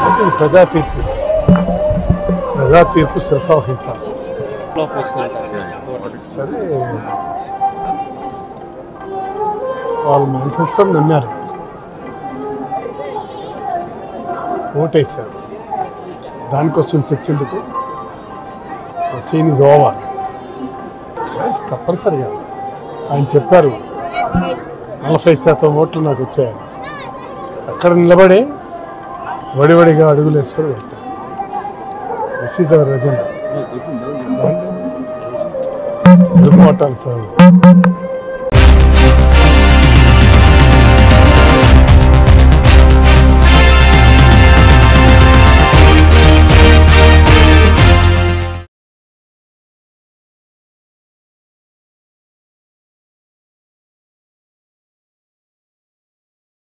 అంటే ఇది ప్రజా తీర్పు ప్రజా తీర్పు శిరసావహించాల్సి ఫ్లాప్ వచ్చిందంటారు సరే వాళ్ళు మేనిఫెస్టో నమ్మారు ఓటేశారు దానికోసం చర్చిందుకు సీన్ ఇస్ ఓవర్ తప్పనిసరిగా ఆయన చెప్పారు నలభై శాతం ఓట్లు నాకు వచ్చాయని అక్కడ నిలబడే వడివడిగా అడుగులు వేసుకొని వెళ్తారు దిస్ ఈజ్ అవర్ ఎజెండా గెలుపు పట్టాలి సార్